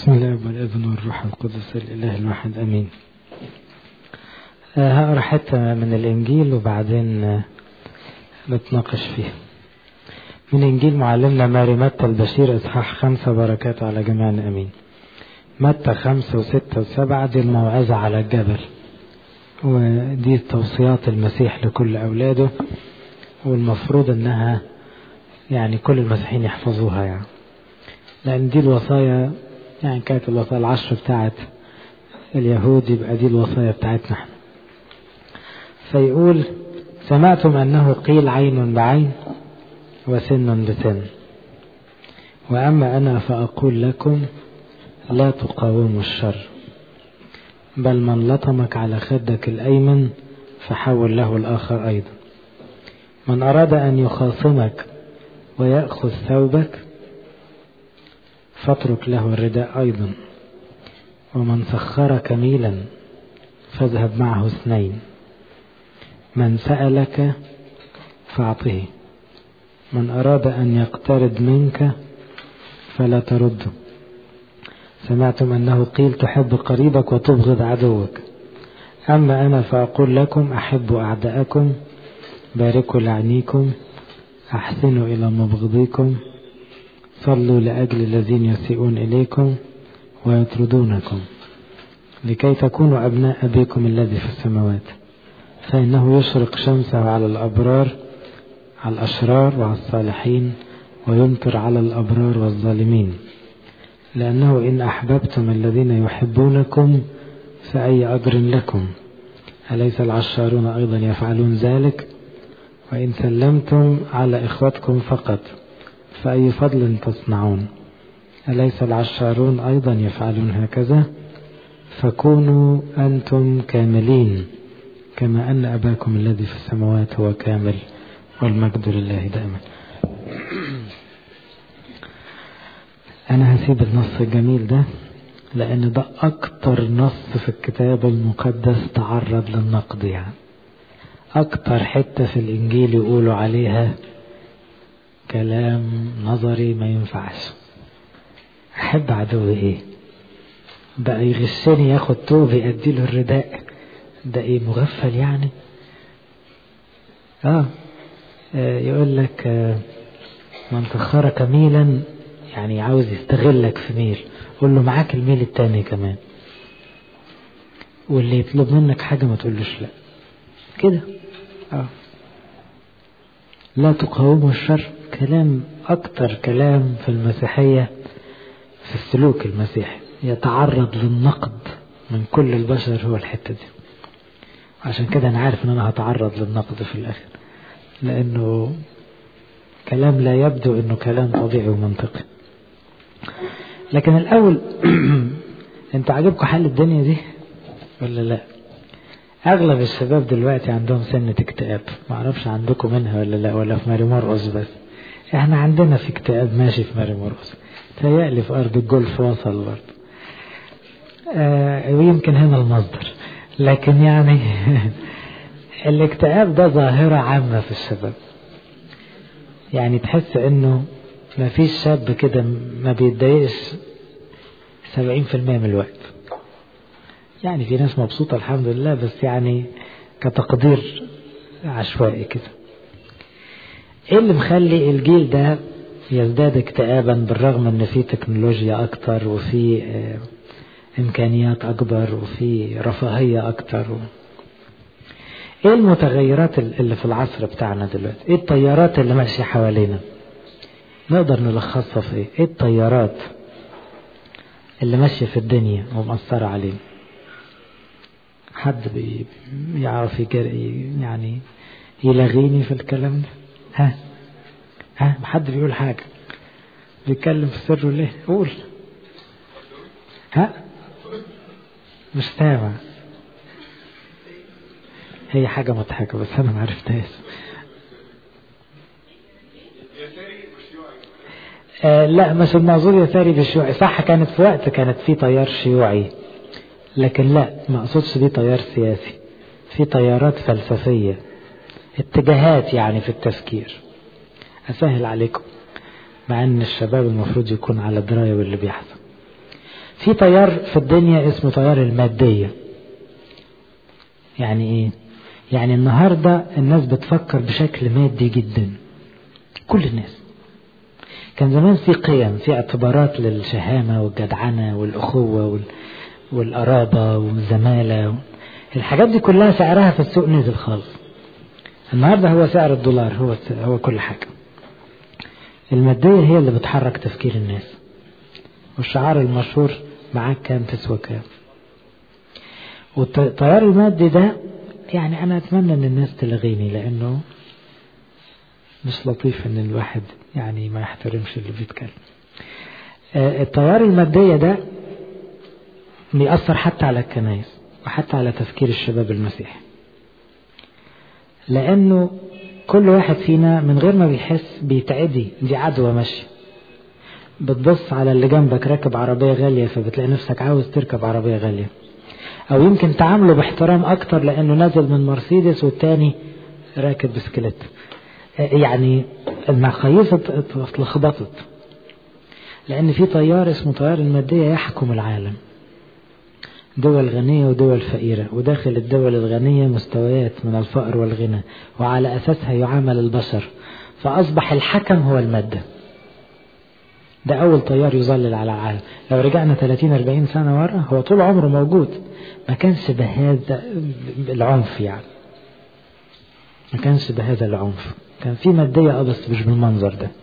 بسم الله والابن والروح القدس الإله الواحد أمين آه، هقرا حتة من الإنجيل وبعدين آه، نتناقش فيه من إنجيل معلمنا ماري متى البشير إصحاح خمسة بركاته على جميعنا أمين متى خمسة وستة وسبعة دي الموعظة على الجبل ودي توصيات المسيح لكل أولاده والمفروض إنها يعني كل المسيحيين يحفظوها يعني لأن دي الوصايا يعني كانت الوصايا العشر بتاعت اليهود يبقى دي الوصايا بتاعتنا احنا فيقول سمعتم أنه قيل عين بعين وسن بسن وأما أنا فأقول لكم لا تقاوموا الشر بل من لطمك على خدك الأيمن فحول له الآخر أيضا من أراد أن يخاصمك ويأخذ ثوبك فاترك له الرداء أيضا ومن سخرك ميلا فاذهب معه اثنين من سألك فاعطه من أراد أن يقترض منك فلا ترده سمعتم أنه قيل تحب قريبك وتبغض عدوك أما أنا فأقول لكم أحبوا أعداءكم باركوا لعنيكم أحسنوا إلى مبغضيكم صلوا لأجل الذين يسيئون إليكم ويطردونكم لكي تكونوا أبناء أبيكم الذي في السماوات فإنه يشرق شمسه على الأبرار على الأشرار وعلى الصالحين ويمطر على الأبرار والظالمين لأنه إن أحببتم الذين يحبونكم فأي أجر لكم أليس العشارون أيضا يفعلون ذلك وإن سلمتم على إخوتكم فقط فأي فضل تصنعون أليس العشارون أيضا يفعلون هكذا فكونوا أنتم كاملين كما أن أباكم الذي في السماوات هو كامل والمجد لله دائما أنا هسيب النص الجميل ده لأن ده أكتر نص في الكتاب المقدس تعرض للنقد يعني أكتر حتة في الإنجيل يقولوا عليها كلام نظري ما ينفعش أحب عدوي إيه بقى يغشني ياخد توبي أديله الرداء ده إيه مغفل يعني آه, آه يقول لك آه من سخرك ميلا يعني عاوز يستغلك في ميل قول له معاك الميل التاني كمان واللي يطلب منك حاجة ما تقولوش لا كده اه لا تقاوموا الشر كلام أكتر كلام في المسيحية في السلوك المسيحي يتعرض للنقد من كل البشر هو الحتة دي عشان كده أنا عارف إن أنا هتعرض للنقد في الآخر لأنه كلام لا يبدو إنه كلام طبيعي ومنطقي لكن الأول أنتوا عاجبكم حل الدنيا دي ولا لا؟ أغلب الشباب دلوقتي عندهم سنة اكتئاب معرفش عندكم منها ولا لا ولا في ماري مرقص بس احنا عندنا في اكتئاب ماشي في ماري مرقص تهيألي في أرض الجولف وصل برضه آه ويمكن هنا المصدر لكن يعني الاكتئاب ده ظاهرة عامة في الشباب يعني تحس انه ما فيش شاب كده ما بيتضايقش سبعين في المية من الوقت يعني في ناس مبسوطة الحمد لله بس يعني كتقدير عشوائي كده ايه اللي مخلي الجيل ده يزداد اكتئابا بالرغم ان في تكنولوجيا اكتر وفي اه امكانيات اكبر وفي رفاهية اكتر و... ايه المتغيرات اللي في العصر بتاعنا دلوقتي ايه التيارات اللي ماشية حوالينا نقدر نلخصها في ايه ايه التيارات اللي ماشية في الدنيا ومأثرة علينا حد بيعرف يعني يلغيني في الكلام ده ها ها حد بيقول حاجة بيتكلم في سره ليه قول ها مش سامع هي حاجة مضحكة بس أنا ما عرفتهاش آه لا مش المقصود يساري بالشيوعي صح كانت في وقت كانت في تيار شيوعي لكن لا ما اقصدش دي تيار سياسي في تيارات فلسفية اتجاهات يعني في التفكير أسهل عليكم مع أن الشباب المفروض يكون على دراية باللي بيحصل في تيار في الدنيا اسمه تيار المادية يعني ايه يعني النهاردة الناس بتفكر بشكل مادي جدا كل الناس كان زمان في قيم في اعتبارات للشهامة والجدعنة والأخوة وال... والقرابة والزمالة الحاجات دي كلها سعرها في السوق نزل خالص النهاردة هو سعر الدولار هو هو كل حاجة المادية هي اللي بتحرك تفكير الناس والشعار المشهور معاك كام تسوى كام والتيار المادي ده يعني أنا أتمنى أن الناس تلغيني لأنه مش لطيف أن الواحد يعني ما يحترمش اللي بيتكلم التيار المادية ده بيأثر حتى على الكنائس وحتى على تفكير الشباب المسيحي لأنه كل واحد فينا من غير ما بيحس بيتعدي دي عدوى ماشية بتبص على اللي جنبك راكب عربية غالية فبتلاقي نفسك عاوز تركب عربية غالية أو يمكن تعامله باحترام أكتر لأنه نازل من مرسيدس والتاني راكب بسكليت يعني المقاييس اتلخبطت لأن في تيار اسمه تيار المادية يحكم العالم دول غنية ودول فقيرة وداخل الدول الغنية مستويات من الفقر والغنى وعلى أساسها يعامل البشر فأصبح الحكم هو المادة ده أول تيار يظلل على العالم لو رجعنا 30-40 سنة ورا هو طول عمره موجود ما كانش بهذا العنف يعني ما كانش بهذا العنف كان في مادية اه بس مش بالمنظر ده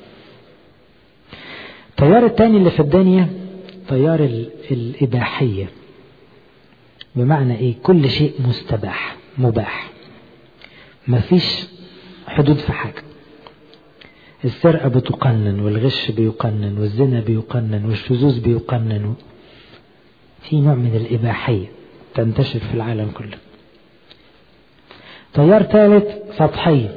التيار التاني اللي في الدنيا تيار الإباحية بمعنى ايه كل شيء مستباح مباح مفيش حدود في حاجة السرقة بتقنن والغش بيقنن والزنا بيقنن والشذوذ بيقنن في نوع من الإباحية تنتشر في العالم كله تيار ثالث سطحية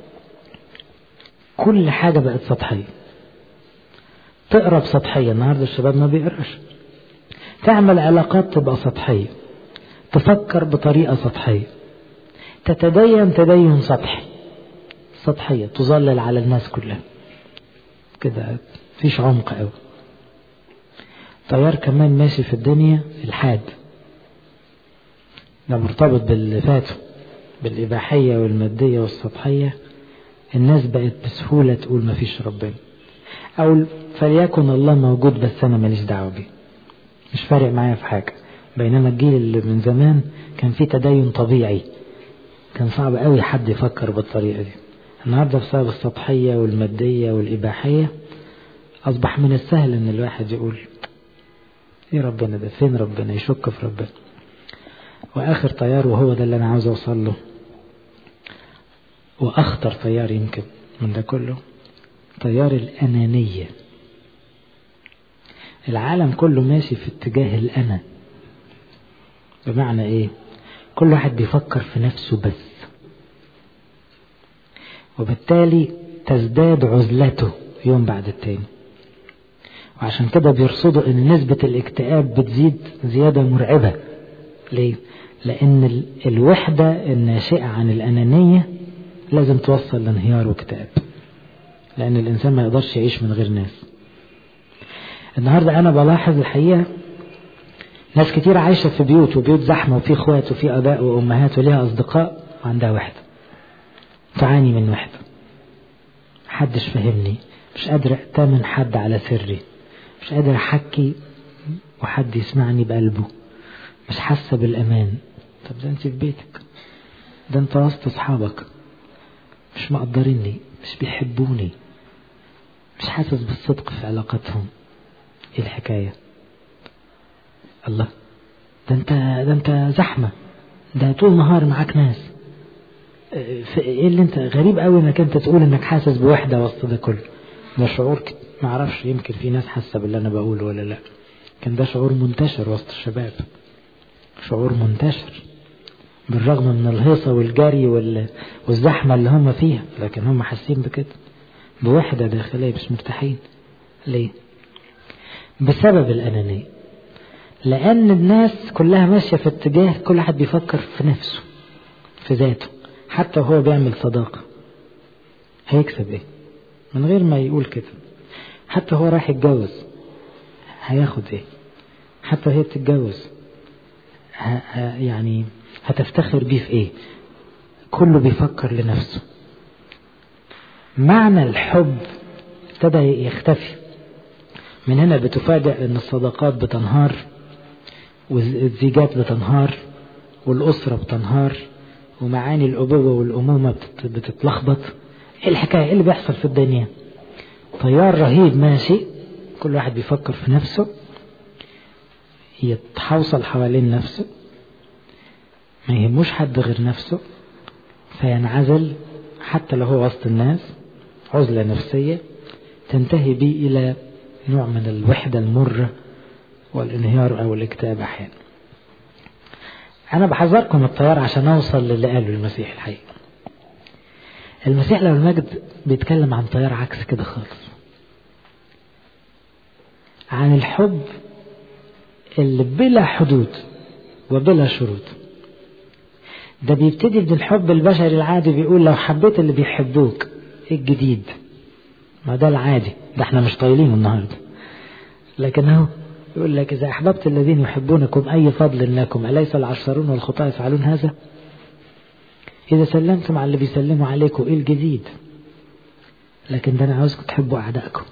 كل حاجة بقت سطحية تقرا بسطحية النهاردة الشباب ما بيقراش تعمل علاقات تبقى سطحية تفكر بطريقة سطحية تتدين تدين سطحي سطحية تظلل على الناس كلها كده فيش عمق قوي تيار كمان ماشي في الدنيا الحاد ده مرتبط باللي فاته بالإباحية والمادية والسطحية الناس بقت بسهولة تقول مفيش ربنا أو فليكن الله موجود بس أنا ماليش دعوة بيه مش فارق معايا في حاجة بينما الجيل اللي من زمان كان فيه تدين طبيعي كان صعب قوي حد يفكر بالطريقة دي النهاردة بسبب السطحية والمادية والإباحية أصبح من السهل إن الواحد يقول إيه ربنا ده فين ربنا يشك في ربنا وآخر طيار وهو ده اللي أنا عاوز أوصل له وأخطر طيار يمكن من ده كله طيار الأنانية العالم كله ماشي في اتجاه الأنا بمعنى إيه كل واحد بيفكر في نفسه بس وبالتالي تزداد عزلته يوم بعد التاني وعشان كده بيرصدوا ان نسبة الاكتئاب بتزيد زيادة مرعبة ليه؟ لان الوحدة الناشئة عن الانانية لازم توصل لانهيار واكتئاب لان الانسان ما يقدرش يعيش من غير ناس النهاردة انا بلاحظ الحقيقة ناس كتير عايشة في بيوت وبيوت زحمة وفي اخوات وفي اباء وامهات وليها اصدقاء وعندها وحدة تعاني من وحدة محدش فهمني مش قادر أتمن حد على سري مش قادر أحكي وحد يسمعني بقلبه مش حاسة بالأمان طب ده أنت في بيتك ده أنت وسط أصحابك مش مقدريني مش بيحبوني مش حاسس بالصدق في علاقتهم ايه الحكاية الله ده انت ده انت زحمة ده طول نهار معاك ناس ايه اللي انت غريب قوي انك انت تقول انك حاسس بوحده وسط ده كله ده شعور ما اعرفش يمكن في ناس حاسه باللي انا بقوله ولا لا كان ده شعور منتشر وسط الشباب شعور منتشر بالرغم من الهيصة والجري والزحمة اللي هم فيها لكن هم حاسين بكده بوحدة داخلية مش مرتاحين ليه بسبب الأنانية لأن الناس كلها ماشية في اتجاه كل واحد بيفكر في نفسه في ذاته حتى وهو بيعمل صداقة هيكسب ايه من غير ما يقول كده حتى هو رايح يتجوز هياخد ايه حتى هي بتتجوز يعني هتفتخر بيه في ايه كله بيفكر لنفسه معنى الحب ابتدى يختفي من هنا بتفاجأ ان الصداقات بتنهار والزيجات بتنهار والأسرة بتنهار ومعاني الأبوة والأمومة بتتلخبط ايه الحكاية ايه اللي بيحصل في الدنيا تيار رهيب ماشي كل واحد بيفكر في نفسه يتحوصل حوالين نفسه ما يهموش حد غير نفسه فينعزل حتى لو هو وسط الناس عزلة نفسية تنتهي به إلى نوع من الوحدة المرة والانهيار أو الاكتئاب أحيانا أنا بحذركم الطيار عشان أوصل للي قاله المسيح الحقيقة المسيح لو المجد بيتكلم عن طيار عكس كده خالص عن الحب اللي بلا حدود وبلا شروط ده بيبتدي بالحب البشري العادي بيقول لو حبيت اللي بيحبوك ايه الجديد ما ده العادي ده احنا مش طايلين النهارده لكن اهو يقول لك اذا احببت الذين يحبونكم اي فضل لكم اليس العشرون والخطاة يفعلون هذا اذا سلمتم على اللي بيسلموا عليكم ايه الجديد لكن ده انا عاوزكم تحبوا اعدائكم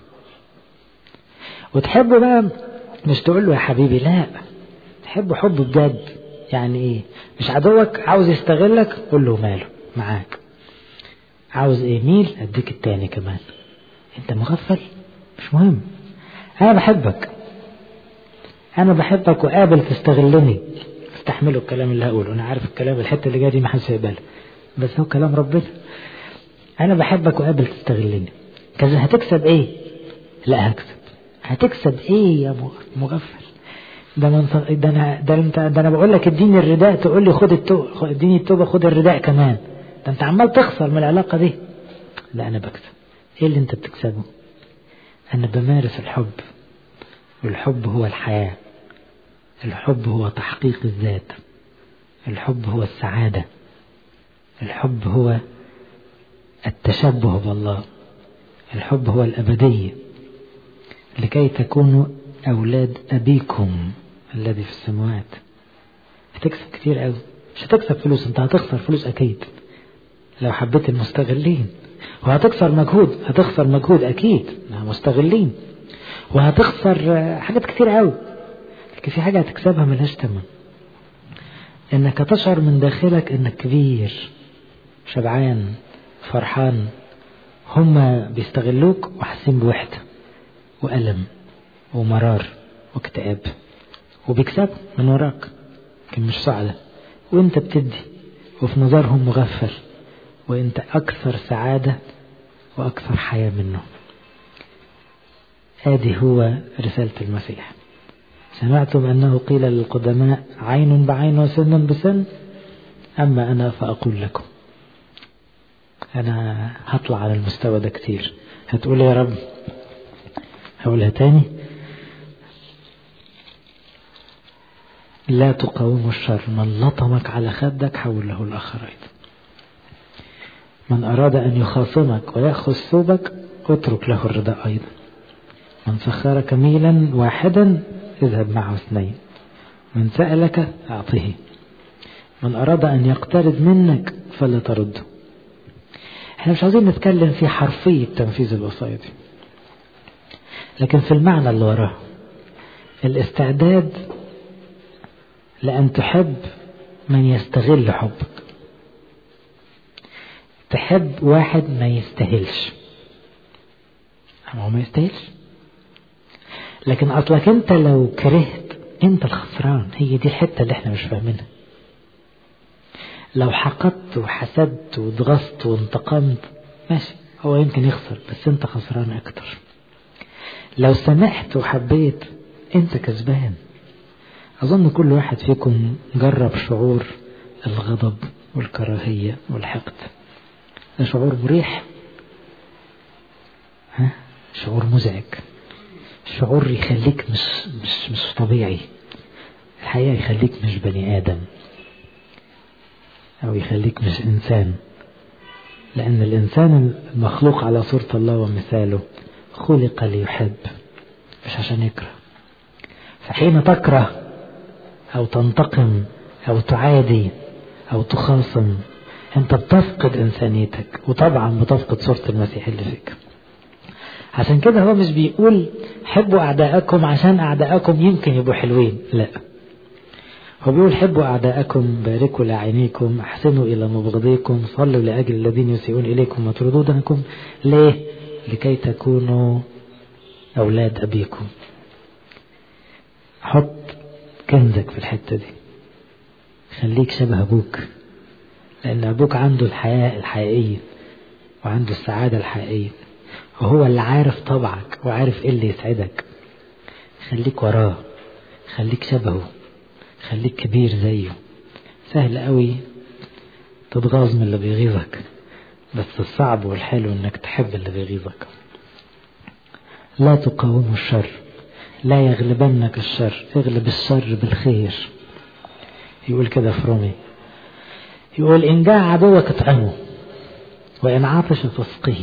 وتحبوا بقى مش تقول له يا حبيبي لا تحبوا حب بجد يعني ايه مش عدوك عاوز يستغلك قول له ماله معاك عاوز ايه ميل اديك التاني كمان انت مغفل مش مهم انا بحبك انا بحبك وقابل تستغلني استحملوا الكلام اللي هقوله انا عارف الكلام الحته اللي جايه دي ما حدش هيقبلها بس هو كلام ربنا انا بحبك وقابل تستغلني كذا هتكسب ايه لا هكسب هتكسب ايه يا مغفل ده من ده انا ده انت ده انا بقول لك اديني الرداء تقول لي خد التوبه اديني التوبه خد الرداء كمان ده انت عمال تخسر من العلاقه دي لا انا بكسب ايه اللي انت بتكسبه انا بمارس الحب والحب هو الحياه الحب هو تحقيق الذات الحب هو السعاده الحب هو التشبه بالله الحب هو الابديه لكي تكونوا أولاد أبيكم الذي في السماوات هتكسب كتير قوي مش هتكسب فلوس انت هتخسر فلوس أكيد لو حبيت المستغلين وهتخسر مجهود هتخسر مجهود أكيد مستغلين وهتخسر حاجات كتير قوي لكن في حاجة هتكسبها ملهاش تمن انك تشعر من داخلك انك كبير شبعان فرحان هم بيستغلوك وحاسين بوحده وألم ومرار واكتئاب وبيكسبوا من وراك لكن مش سعدة وانت بتدي وفي نظرهم مغفل وانت أكثر سعادة وأكثر حياة منه هذه هو رسالة المسيح سمعتم أنه قيل للقدماء عين بعين وسن بسن أما أنا فأقول لكم أنا هطلع على المستوى ده كتير هتقول يا رب هقولها تاني لا تقاوم الشر من لطمك على خدك حول له الآخر أيضا من أراد أن يخاصمك ويأخذ ثوبك اترك له الرداء أيضا من سخرك ميلا واحدا اذهب معه اثنين من سألك أعطه من أراد أن يقترض منك فلا ترده احنا مش عاوزين نتكلم في حرفية تنفيذ الوصايا دي لكن في المعنى اللي وراه الاستعداد لأن تحب من يستغل حبك تحب واحد ما يستاهلش هو ما يستاهلش لكن أصلك أنت لو كرهت أنت الخسران هي دي الحتة اللي احنا مش فاهمينها لو حقدت وحسدت وضغطت وانتقمت ماشي هو يمكن يخسر بس انت خسران اكتر لو سمحت وحبيت انت كسبان اظن كل واحد فيكم جرب شعور الغضب والكراهية والحقد ده شعور مريح ها شعور مزعج شعور يخليك مش مش مش طبيعي الحقيقة يخليك مش بني آدم أو يخليك مش إنسان لأن الإنسان المخلوق على صورة الله ومثاله خلق ليحب مش عشان يكره فحين تكره أو تنتقم أو تعادي أو تخاصم أنت بتفقد إنسانيتك وطبعا بتفقد صورة المسيح اللي فيك عشان كده هو مش بيقول حبوا أعداءكم عشان أعداءكم يمكن يبقوا حلوين لا هو بيقول حبوا أعداءكم باركوا لعينيكم أحسنوا إلى مبغضيكم صلوا لأجل الذين يسيئون إليكم وتردونكم ليه؟ لكي تكونوا أولاد أبيكم حط كنزك في الحتة دي خليك شبه أبوك لأن أبوك عنده الحياة الحقيقية وعنده السعادة الحقيقية وهو اللي عارف طبعك وعارف إيه اللي يسعدك خليك وراه خليك شبهه خليك كبير زيه سهل قوي تتغاظ من اللي بيغيظك بس الصعب والحلو انك تحب اللي بيغيظك لا تقاوموا الشر لا يغلبنك الشر اغلب الشر بالخير يقول كده في رومي يقول إن جاء عدوك اطعمه وإن عطش فاسقه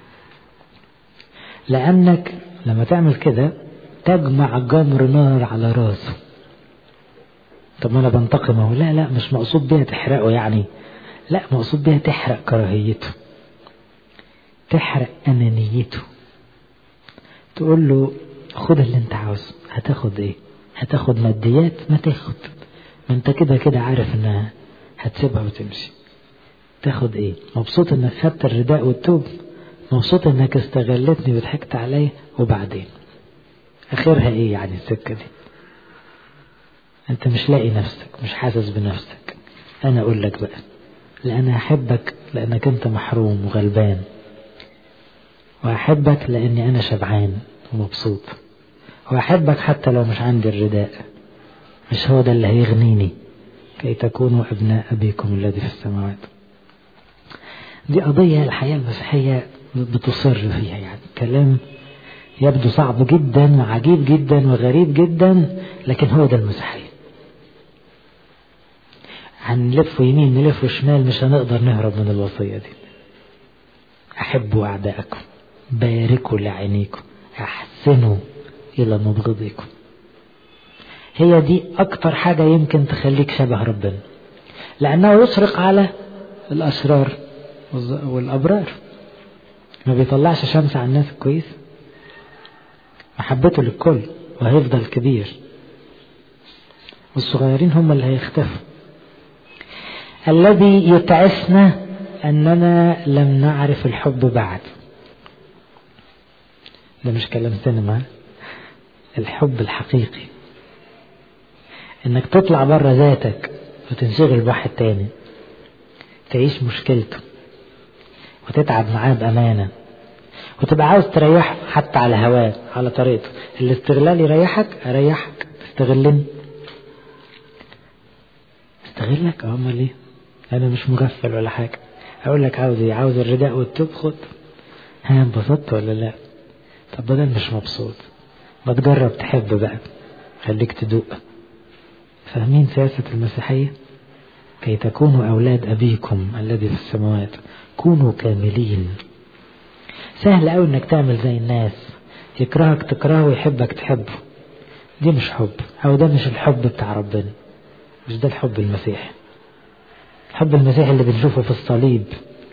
لأنك لما تعمل كده تجمع جمر نار على راسه طب ما أنا بنتقمه لا لا مش مقصود بيها تحرقه يعني لا مقصود بيها تحرق كراهيته تحرق أنانيته تقول له خد اللي انت عاوزه هتاخد ايه هتاخد ماديات ما تاخد ما انت كده كده عارف انها هتسيبها وتمشي تاخد ايه مبسوط انك خدت الرداء والتوب مبسوط انك استغلتني وضحكت عليا وبعدين اخرها ايه يعني السكة دي انت مش لاقي نفسك مش حاسس بنفسك انا اقول لك بقى لان احبك لانك انت محروم وغلبان واحبك لاني انا شبعان ومبسوط واحبك حتى لو مش عندي الرداء مش هو ده اللي هيغنيني كي تكونوا ابناء ابيكم الذي في السماوات دي قضية الحياة المسيحية بتصر فيها يعني كلام يبدو صعب جدا وعجيب جدا وغريب جدا لكن هو ده المسيحية هنلف يمين نلف شمال مش هنقدر نهرب من الوصية دي أحبوا أعداءكم باركوا لعينيكم أحسنوا إلى مبغضيكم هي دي أكتر حاجة يمكن تخليك شبه ربنا لأنه يشرق على الأشرار والأبرار ما بيطلعش شمس على الناس الكويس محبته للكل وهيفضل كبير والصغيرين هم اللي هيختفوا الذي يتعسنا أننا لم نعرف الحب بعد ده مش كلام سينما الحب الحقيقي انك تطلع بره ذاتك وتنشغل بواحد تاني تعيش مشكلته وتتعب معاه بأمانة وتبقى عاوز تريحه حتى على هواه على طريقته الاستغلال يريحك اريحك تستغلني استغلك اه امال ايه انا مش مغفل ولا حاجه اقول لك عاوز ايه عاوز الرداء والتوب خد ها انبسطت ولا لا طب بدل مش مبسوط ما تجرب تحب بقى خليك تدوق فاهمين سياسة المسيحية كي تكونوا أولاد أبيكم الذي في السماوات كونوا كاملين سهل أوي إنك تعمل زي الناس يكرهك تكرهه ويحبك تحبه دي مش حب أو ده مش الحب بتاع ربنا مش ده الحب المسيحي الحب المسيحي اللي بنشوفه في الصليب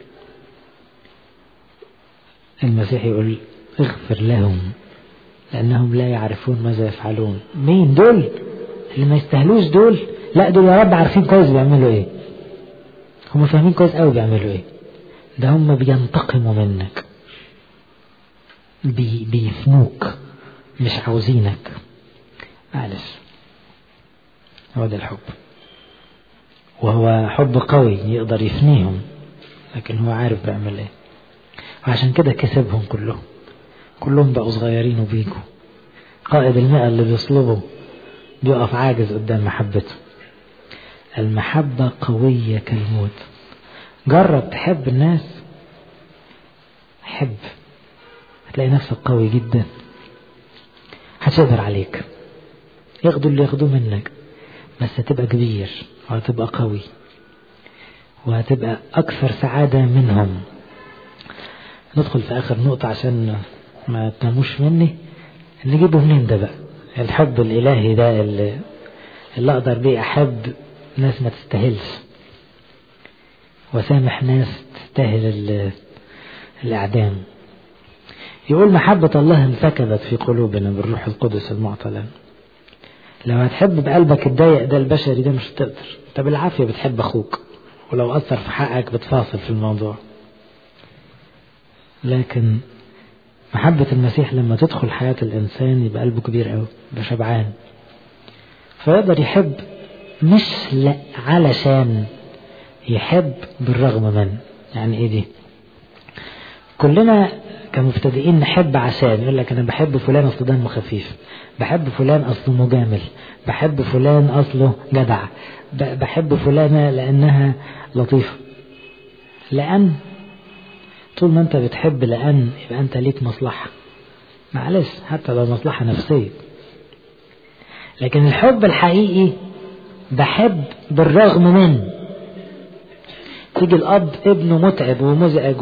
المسيح يقول اغفر لهم لأنهم لا يعرفون ماذا يفعلون مين دول اللي ما يستاهلوش دول لا دول يا رب عارفين كويس بيعملوا ايه هم فاهمين كويس قوي بيعملوا ايه ده هم بينتقموا منك بي بيفنوك مش عاوزينك معلش هو ده الحب وهو حب قوي يقدر يفنيهم لكن هو عارف بيعمل ايه وعشان كده كسبهم كلهم كلهم بقوا صغيرين وبيجوا قائد المئة اللي بيصلبه بيقف عاجز قدام محبته المحبة قوية كالموت جرب تحب الناس حب هتلاقي نفسك قوي جدا هتقدر عليك ياخدوا اللي ياخدوه منك بس هتبقى كبير وهتبقى قوي وهتبقى أكثر سعادة منهم ندخل في آخر نقطة عشان ما تناموش مني نجيبه منين ده بقى الحب الإلهي ده اللي, اللي أقدر بيه أحب ناس ما تستاهلش وسامح ناس تستاهل الإعدام يقول محبة الله انسكبت في قلوبنا بالروح القدس المعطى لنا لو هتحب بقلبك الضيق ده البشري ده مش هتقدر انت بالعافية بتحب أخوك ولو أثر في حقك بتفاصل في الموضوع لكن محبة المسيح لما تدخل حياة الإنسان يبقى قلبه كبير قوي يبقى شبعان فيقدر يحب مش لا علشان يحب بالرغم من يعني ايه دي كلنا كمبتدئين نحب عشان يقول لك انا بحب فلان اصله دمه خفيف بحب فلان اصله مجامل بحب فلان اصله جدع بحب فلانة لانها لطيفة لان طول ما انت بتحب لان يبقى انت ليك مصلحة معلش حتى لو مصلحة نفسية لكن الحب الحقيقي بحب بالرغم من تيجي الاب ابنه متعب ومزعج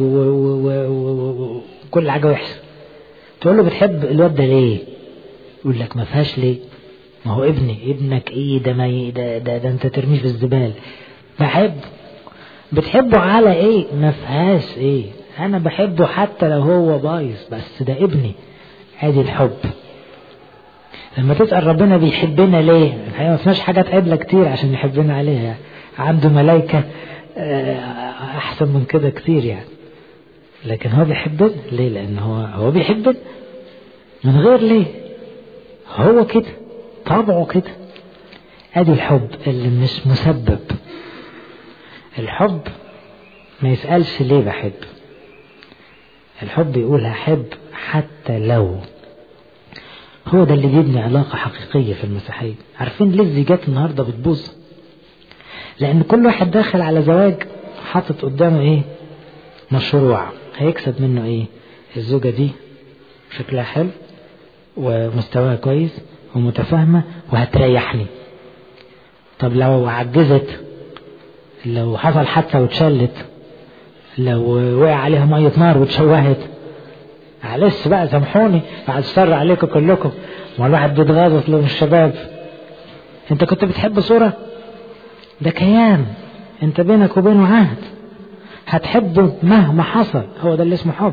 وكل حاجه وحشه تقول له بتحب الواد ده ليه يقول لك ما فيهاش ليه ما هو ابني ابنك ايه ده ما ده, ده, ده انت ترميه في الزبال بحب بتحبه على ايه ما فيهاش ايه انا بحبه حتى لو هو بايظ بس ده ابني ادي الحب لما تسأل ربنا بيحبنا ليه الحقيقة ما فيناش حاجات عدلة كتير عشان يحبنا عليها يعني. عنده ملايكة أحسن من كده كتير يعني لكن هو بيحبنا ليه لأن هو هو بيحبنا من غير ليه هو كده طبعه كده ادي الحب اللي مش مسبب الحب ما يسألش ليه بحب الحب يقول هحب حتى لو هو ده اللي بيبني علاقة حقيقية في المسيحية عارفين ليه الزيجات النهاردة بتبوظ لأن كل واحد داخل على زواج حاطط قدامه إيه مشروع هيكسب منه إيه الزوجة دي شكلها حلو ومستواها كويس ومتفاهمة وهتريحني طب لو عجزت لو حصل حادثة واتشلت لو وقع عليها مية نار واتشوهت معلش بقى سامحوني بعد الشر عليكم كلكم ما الواحد بيتغاظ اصله من الشباب انت كنت بتحب صورة ده كيان انت بينك وبينه عهد هتحبه مهما حصل هو ده اللي اسمه حب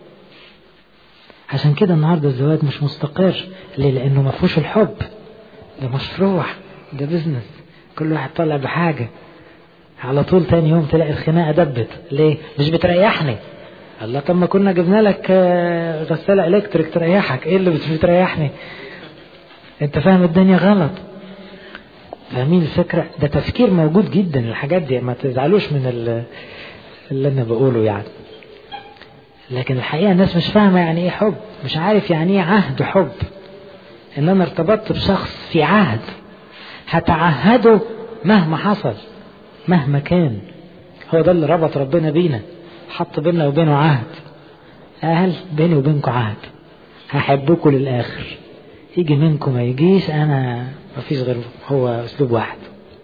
عشان كده النهاردة الزواج مش مستقر ليه لانه ما فيهوش الحب ده مشروع ده بزنس كل واحد طالع بحاجة على طول تاني يوم تلاقي الخناقة دبت ليه مش بتريحني الله طب ما كنا جبنا لك غسالة الكتريك تريحك ايه اللي مش بتريحني انت فاهم الدنيا غلط فاهمين الفكرة ده تفكير موجود جدا الحاجات دي ما تزعلوش من اللي انا بقوله يعني لكن الحقيقة الناس مش فاهمة يعني ايه حب مش عارف يعني ايه عهد حب ان انا ارتبطت بشخص في عهد هتعهده مهما حصل مهما كان هو ده اللي ربط ربنا بينا حط بيننا وبينه عهد أهل بيني وبينكم عهد هحبكم للآخر يجي منكم ما يجيش أنا ما فيش غير هو أسلوب واحد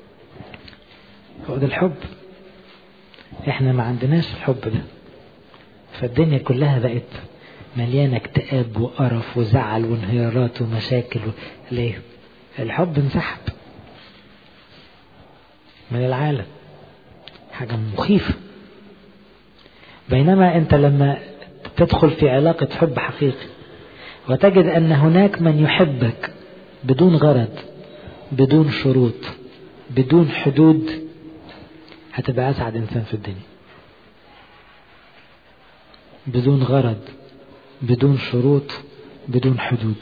هو ده الحب احنا ما عندناش الحب ده فالدنيا كلها بقت مليانة اكتئاب وقرف وزعل وانهيارات ومشاكل و... ليه الحب انسحب من العالم حاجة مخيفة بينما أنت لما تدخل في علاقة حب حقيقي وتجد أن هناك من يحبك بدون غرض بدون شروط بدون حدود هتبقى أسعد إنسان في الدنيا بدون غرض بدون شروط بدون حدود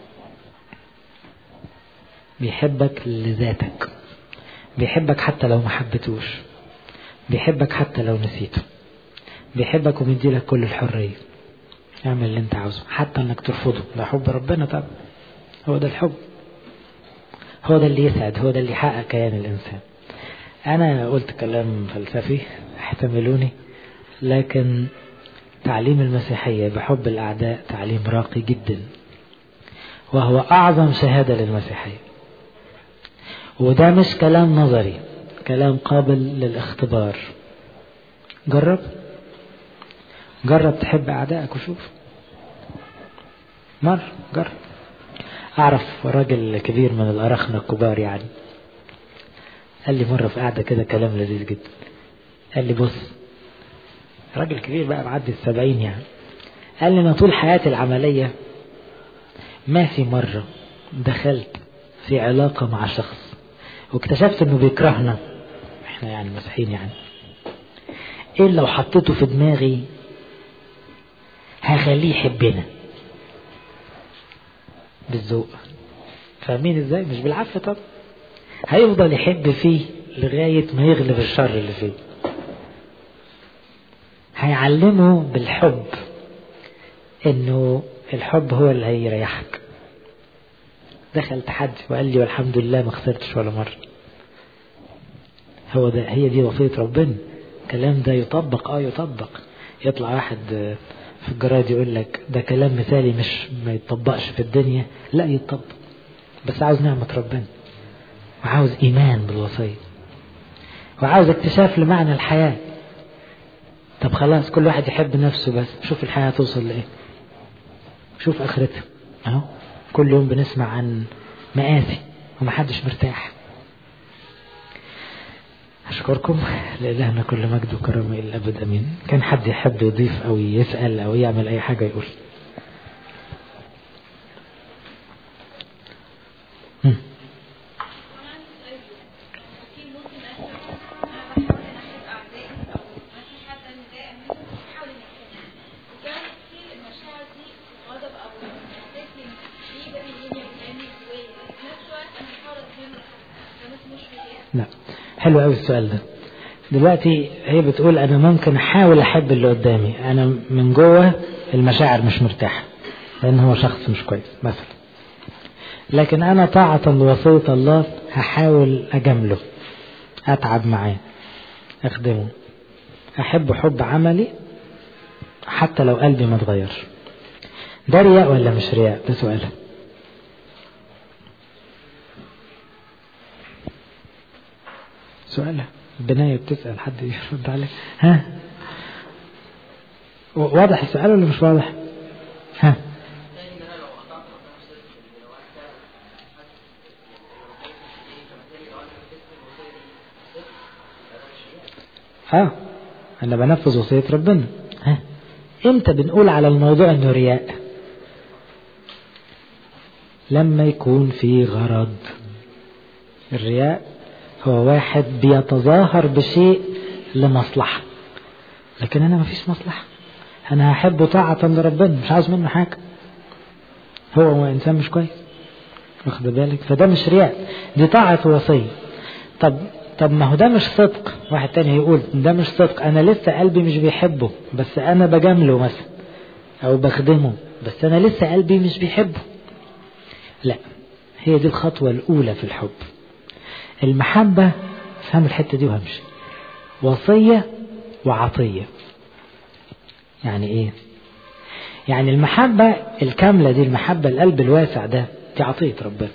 بيحبك لذاتك بيحبك حتى لو ما حبتوش بيحبك حتى لو نسيته بيحبك ومديلك كل الحرية اعمل اللي انت عاوزه حتى انك ترفضه ده حب ربنا طبعا هو ده الحب هو ده اللي يسعد هو ده اللي يحقق كيان الانسان انا قلت كلام فلسفي احتملوني لكن تعليم المسيحية بحب الأعداء تعليم راقي جدا وهو أعظم شهادة للمسيحية وده مش كلام نظري كلام قابل للاختبار جرب جرب تحب أعدائك وشوف مرة جرب أعرف راجل كبير من الأرخنة الكبار يعني قال لي مرة في قعدة كده كلام لذيذ جدا قال لي بص راجل كبير بقى معدي السبعين يعني قال لي أنا طول حياتي العملية ما في مرة دخلت في علاقة مع شخص واكتشفت انه بيكرهنا احنا يعني مسيحيين يعني ايه لو حطيته في دماغي هخليه يحبنا بالذوق فاهمين ازاي مش بالعافية طب هيفضل يحب فيه لغاية ما يغلب الشر اللي فيه هيعلمه بالحب انه الحب هو اللي هيريحك دخل تحدي وقال لي والحمد لله ما خسرتش ولا مرة هو ده هي دي وصية ربنا الكلام ده يطبق اه يطبق يطلع واحد في الجرايد يقول لك ده كلام مثالي مش ما يتطبقش في الدنيا لا يتطبق بس عاوز نعمة ربنا وعاوز إيمان بالوصية وعاوز اكتشاف لمعنى الحياة طب خلاص كل واحد يحب نفسه بس شوف الحياة توصل لإيه شوف آخرتها أهو كل يوم بنسمع عن مآسي ومحدش مرتاح أشكركم لإلهنا كل مجد وكرم إلى الأبد أمين كان حد يحب يضيف أو يسأل أو يعمل أي حاجة يقول لا حلو قوي السؤال ده دلوقتي هي بتقول انا ممكن احاول احب اللي قدامي انا من جوه المشاعر مش مرتاحه لان هو شخص مش كويس مثلا لكن انا طاعه لوصيه الله هحاول اجامله اتعب معاه اخدمه احب حب عملي حتى لو قلبي ما اتغيرش ده رياء ولا مش رياء ده سؤال سؤال البناية بتسأل حد يرد عليك ها واضح السؤال ولا مش واضح ها اه انا بنفذ وصية ربنا ها امتى بنقول على الموضوع انه رياء لما يكون في غرض الرياء هو واحد بيتظاهر بشيء لمصلحة لكن أنا مفيش مصلحة أنا هحبه طاعة لربنا مش عاوز منه حاجة هو هو إنسان مش كويس واخد بالك فده مش رياء دي طاعة وصية طب طب ما هو ده مش صدق واحد تاني يقول ده مش صدق أنا لسه قلبي مش بيحبه بس أنا بجامله مثلا أو بخدمه بس أنا لسه قلبي مش بيحبه لا هي دي الخطوة الأولى في الحب المحبة فهم الحتة دي وهمشي وصية وعطية يعني ايه يعني المحبة الكاملة دي المحبة القلب الواسع ده دي عطية ربنا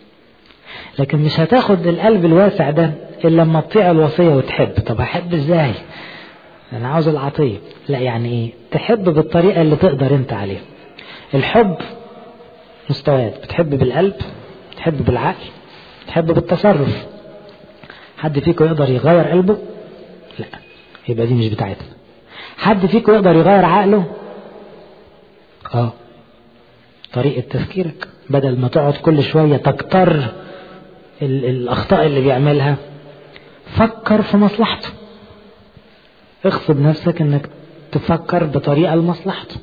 لكن مش هتاخد القلب الواسع ده إلا لما تطيع الوصية وتحب طب هحب ازاي أنا عاوز العطية لا يعني ايه تحب بالطريقة اللي تقدر انت عليها الحب مستويات بتحب بالقلب تحب بالعقل تحب بالتصرف حد فيكم يقدر يغير قلبه لا يبقى دي مش بتاعتنا حد فيكم يقدر يغير عقله اه طريقة تفكيرك بدل ما تقعد كل شوية تكتر الأخطاء اللي بيعملها فكر في مصلحته اغصب نفسك انك تفكر بطريقة لمصلحته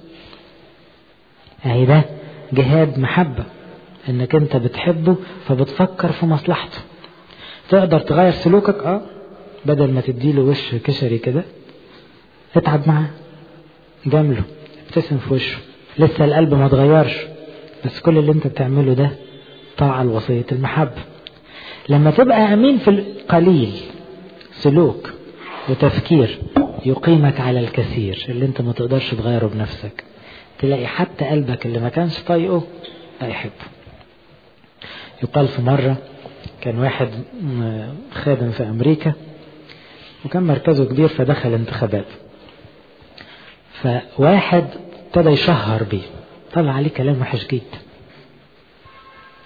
اهي ده جهاد محبة انك انت بتحبه فبتفكر في مصلحته تقدر تغير سلوكك اه بدل ما تديله وش كشري كده اتعب معاه جامله ابتسم في وشه لسه القلب ما اتغيرش بس كل اللي انت بتعمله ده طاعة لوصية المحبة لما تبقى امين في القليل سلوك وتفكير يقيمك على الكثير اللي انت ما تقدرش تغيره بنفسك تلاقي حتى قلبك اللي ما كانش طايقه لا يحبه يقال في مرة كان واحد خادم في أمريكا وكان مركزه كبير فدخل انتخابات فواحد ابتدى يشهر بيه طلع عليه كلام وحش جدا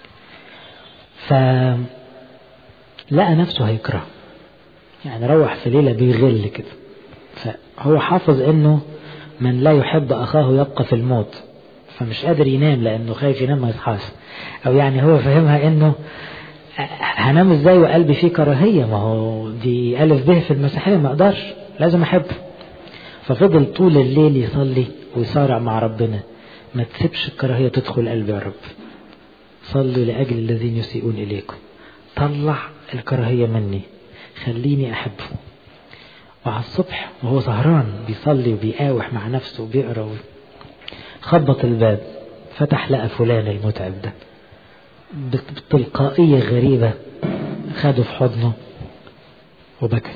ف لقى نفسه هيكره يعني روح في ليلة بيغل كده فهو حافظ انه من لا يحب اخاه يبقى في الموت فمش قادر ينام لانه خايف ينام ما يصحاش او يعني هو فهمها انه هنام ازاي وقلبي فيه كراهية ما هو دي ألف به في المسيحية ما اقدرش لازم احبه ففضل طول الليل يصلي ويصارع مع ربنا ما تسيبش الكراهية تدخل قلبي يا رب صلوا لأجل الذين يسيئون إليكم طلع الكراهية مني خليني أحبه وعلى الصبح وهو سهران بيصلي وبيقاوح مع نفسه وبيقرا خبط الباب فتح لقى فلان المتعب ده بتلقائية غريبة خده في حضنه وبكى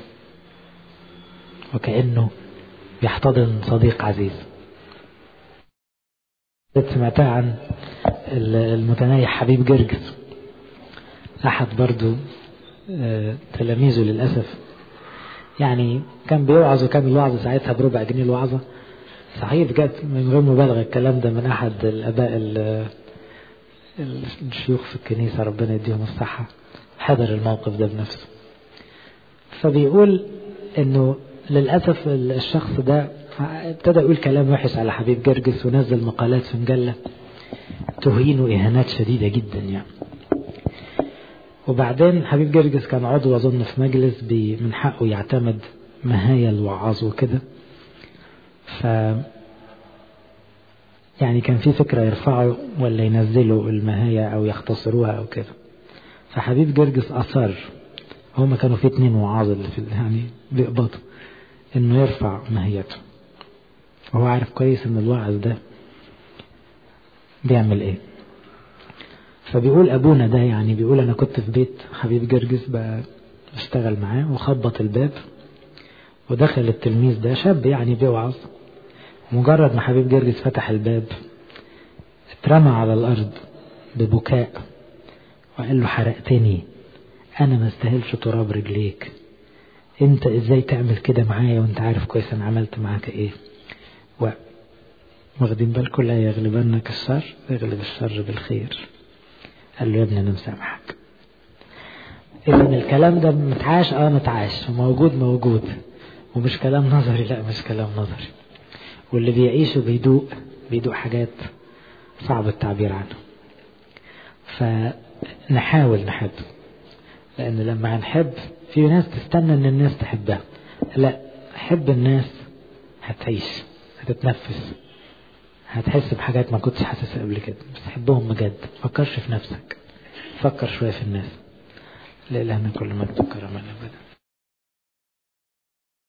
وكأنه يحتضن صديق عزيز سمعتها عن المتنايح حبيب جرجس أحد برضو تلاميذه للأسف يعني كان بيوعظ وكان الوعظ ساعتها بربع جنيه الوعظة صحيح بجد من غير مبالغة الكلام ده من أحد الآباء الشيوخ في الكنيسة ربنا يديهم الصحة حضر الموقف ده بنفسه فبيقول انه للأسف الشخص ده ابتدى يقول كلام وحش على حبيب جرجس ونزل مقالات في مجلة تهين وإهانات شديدة جدا يعني وبعدين حبيب جرجس كان عضو أظن في مجلس من حقه يعتمد مهايا الوعاظ وكده ف يعني كان في فكرة يرفعوا ولا ينزلوا المهايا أو يختصروها أو كده فحبيب جرجس أصر هما كانوا في اتنين وعاظ اللي في يعني بيقبضوا إنه يرفع ماهيته وهو عارف كويس إن الواعظ ده بيعمل إيه فبيقول أبونا ده يعني بيقول أنا كنت في بيت حبيب جرجس بشتغل معاه وخبط الباب ودخل التلميذ ده شاب يعني بيوعظ مجرد ما حبيب جرجس فتح الباب اترمى على الأرض ببكاء وقال له حرقتني أنا ما استاهلش تراب رجليك أنت إزاي تعمل كده معايا وأنت عارف كويس أنا عملت معاك إيه و واخدين بالكم لا يغلبنك الشر يغلب الشر بالخير قال له يا ابني أنا مسامحك إذا الكلام ده متعاش اه متعاش وموجود موجود ومش كلام نظري لا مش كلام نظري واللي بيعيش وبيدوق بيدوق حاجات صعب التعبير عنه فنحاول نحب لأن لما هنحب في ناس تستنى إن الناس تحبها لا حب الناس هتعيش هتتنفس هتحس بحاجات ما كنتش حاسسها قبل كده بس حبهم بجد فكرش في نفسك فكر شوية في الناس لإلهنا كل مجد وكرم الأبدا